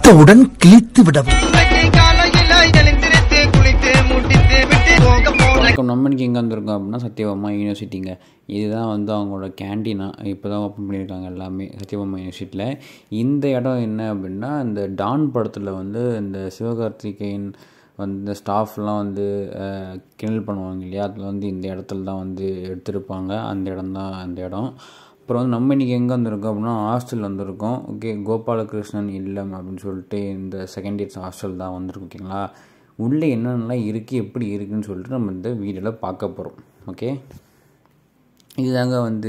பார்த்தவுடன் கிழித்து விடவும் காலையில எழுந்திருத்து குளித்து முடித்து விட்டு போக போன வணக்கம் நம்ம இன்னைக்கு எங்கே வந்திருக்கோம் அப்படின்னா சத்யபாமா யூனிவர்சிட்டிங்க இதுதான் வந்து அவங்களோட கேண்டீனா இப்போ தான் ஓப்பன் பண்ணியிருக்காங்க எல்லாமே சத்யபாமா யூனிவர்சிட்டியில் இந்த இடம் என்ன அப்படின்னா இந்த டான் படத்தில் வந்து இந்த சிவகார்த்திகேயன் வந்து ஸ்டாஃப்லாம் வந்து அஹ், கிண்டல் பண்ணுவாங்க இல்லையா அதில் வந்து இந்த இடத்துல தான் வந்து எடுத்திருப்பாங்க அந்த இடம் தான் அந்த இடம் அப்புறம் வந்து நம்ம இன்றைக்கி எங்கே வந்திருக்கோம் அப்படின்னா ஹாஸ்டல் வந்திருக்கோம் ஓகே கோபாலகிருஷ்ணன் இல்லம் அப்படின்னு சொல்லிட்டு இந்த செகண்ட் இயர்ஸ் ஹாஸ்டல் தான் வந்திருக்கும் ஓகேங்களா உள்ளே என்னென்னலாம் இருக்குது எப்படி இருக்குன்னு சொல்லிட்டு நம்ம இந்த வீடியோவில் பார்க்க போகிறோம் ஓகே இதுதாங்க வந்து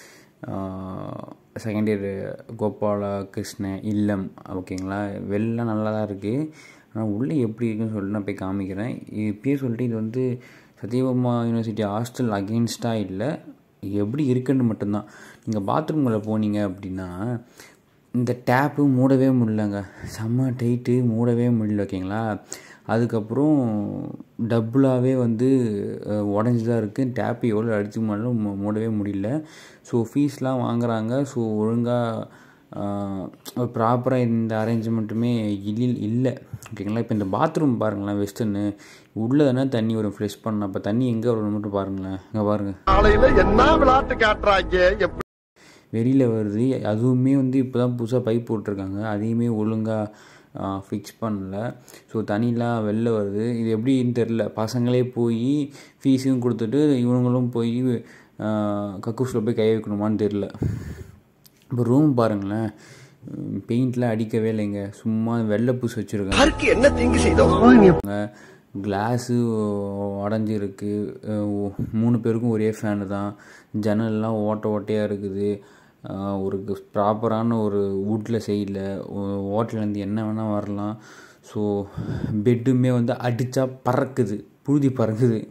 செகண்ட் இயர் கோபால கிருஷ்ண இல்லம் ஓகேங்களா வெளில நல்லா தான் இருக்குது ஆனால் உள்ளே எப்படி இருக்குன்னு சொல்லிட்டு நான் போய் காமிக்கிறேன் இது இப்பயே சொல்லிட்டு இது வந்து சத்யபாமா யூனிவர்சிட்டி ஹாஸ்டல் அகெயின்ஸ்டாக இல்லை எப்படி இருக்குன்னு மட்டும்தான் நீங்கள் பாத்ரூம்குள்ளே போனீங்க அப்படின்னா இந்த டேப்பு மூடவே முடியலங்க செம்ம டைட்டு மூடவே முடியல ஓகேங்களா அதுக்கப்புறம் டபுளாகவே வந்து உடஞ்சி தான் இருக்குது டேப்பு எவ்வளோ அடிச்சு முடியல மூடவே முடியல ஸோ ஃபீஸ்லாம் வாங்குறாங்க ஸோ ஒழுங்காக ப்ராப்பராக இந்த அரேஞ்ச்மெண்ட்டுமே இல்லை இல்லை ஓகேங்களா இப்போ இந்த பாத்ரூம் பாருங்களேன் வெஸ்டர்னு உள்ளே தானே தண்ணி வரும் ஃப்ரெஷ் பண்ண அப்போ தண்ணி எங்கே வரும் மட்டும் பாருங்களேன் இங்கே பாருங்கள் காலையில என்ன விளையாட்டு காட்டுறாங்க எப்படி வெளியில் வருது அதுவுமே வந்து இப்போ தான் புதுசாக பைப் போட்டிருக்காங்க அதையுமே ஒழுங்காக ஃபிக்ஸ் பண்ணல ஸோ தண்ணிலாம் வெளில வருது இது எப்படின்னு தெரில பசங்களே போய் ஃபீஸையும் கொடுத்துட்டு இவங்களும் போய் கக்கூஸில் போய் கை வைக்கணுமான்னு தெரில இப்போ ரூம் பாருங்களேன் பெயிண்ட்லாம் அடிக்கவே இல்லைங்க சும்மா வெள்ளை பூசி வச்சுருக்காங்க யாருக்கு என்ன தீங்கு செய்தோம் கிளாஸு உடஞ்சிருக்கு மூணு பேருக்கும் ஒரே ஃபேனு தான் ஜன்னல்லாம் ஓட்ட ஓட்டையாக இருக்குது அஹ் ஒரு ப்ராப்பரான ஒரு வுட்டில் செய்யல ஓட்டிலேருந்து என்ன வேணால் வரலாம் ஸோ பெட்டுமே வந்து அடித்தா பறக்குது புழுதி பறக்குது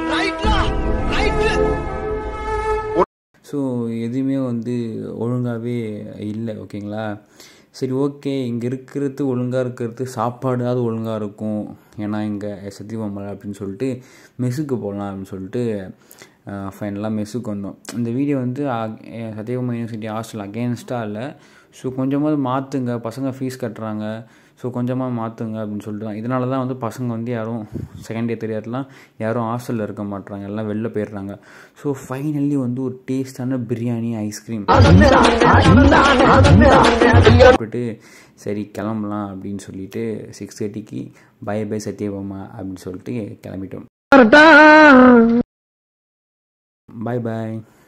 ஸோ எதுவுமே வந்து ஒழுங்காகவே இல்லை ஓகேங்களா சரி ஓகே இங்கே இருக்கிறது ஒழுங்காக இருக்கிறது சாப்பாடாவது ஒழுங்காக இருக்கும் ஏன்னா இங்கே சத்தியபாமல் அப்படின்னு சொல்லிட்டு மெஸ்ஸுக்கு போகலாம் அப்படின்னு சொல்லிட்டு ஃபைனலாக மெஸ்ஸுக்கு வந்தோம் இந்த வீடியோ வந்து சத்தியபாமா யூனிவர்சிட்டி ஹாஸ்டல் அகேன்ஸ்டாக இல்லை ஸோ கொஞ்சமாவது மாற்றுங்க பசங்க ஃபீஸ் கட்டுறாங்க ஸோ கொஞ்சமாக மாற்றுங்க அப்படின்னு சொல்லிட்டு தான் இதனால தான் வந்து பசங்க வந்து யாரும் செகண்ட் இயர் தேர்ட் இயர்லாம் யாரும் ஹாஸ்டலில் இருக்க மாட்றாங்க எல்லாம் வெளில போயிடுறாங்க ஸோ ஃபைனலி வந்து ஒரு டேஸ்டான பிரியாணி ஐஸ்கிரீம் சாப்பிட்டுட்டு சரி கிளம்பலாம் அப்படின்னு சொல்லிட்டு சிக்ஸ் தேர்ட்டிக்கு பை பை சத்யபாமா அப்படின்னு சொல்லிட்டு கிளம்பிட்டோம் பாய் பாய்